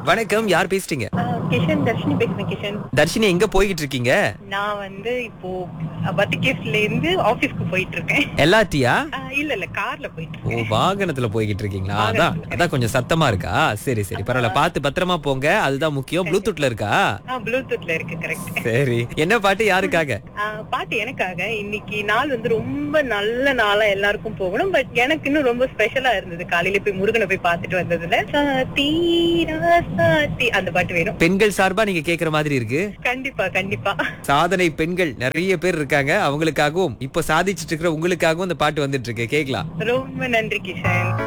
வணக்கம் யார் பேசுறீங்க கிஷன் தர்ஷினி பேசுறேன் கிஷன் தர்ஷினி எங்க போய்கிட்டு இருக்கீங்க நான் வந்து இப்போ பத்திகேஸ்ல இருந்து ஆபீஸ்க்கு போயிட்டு இருக்கேன் எல்லாத்தியா அஹ், இல்ல இல்ல கார்ல போயிட்டு ஓ இருக்கேன் வாகனத்துல போய்கிட்டு இருக்கீங்களா அதான் அதான் கொஞ்சம் சத்தமா இருக்கா சரி சரி பரவாயில்ல பார்த்து பத்திரமா போங்க அதுதான் முக்கியம் ப்ளூடூத்ல இருக்கா ஆ ப்ளூடூத்ல இருக்கு கரெக்ட் சரி என்ன பாட்டு யாருக்காக பாட்டு எனக்காக இன்னைக்கு நாள் வந்து ரொம்ப நல்ல நாளா எல்லாருக்கும் போகணும் பட் எனக்கு இன்னும் ரொம்ப ஸ்பெஷலா இருந்தது காலையில போய் முருகனை போய் பார்த்துட்டு வந்ததுல சாத்தி ராசாத்தி அந்த பாட்டு வேணும் பெண்கள் சார்பா நீங்க கேக்குற மாதிரி இருக்கு கண்டிப்பா கண்டிப்பா சாதனை பெண்கள் நிறைய பேர் இருக்காங்க அவங்களுக்காகவும் இப்ப சாதிச்சிட்டு இருக்கிற உங்களுக்காகவும் இந்த பாட்டு வந்துட்டு இருக்கு கேக்கலாம் ரொம்ப நன்றி கிஷன்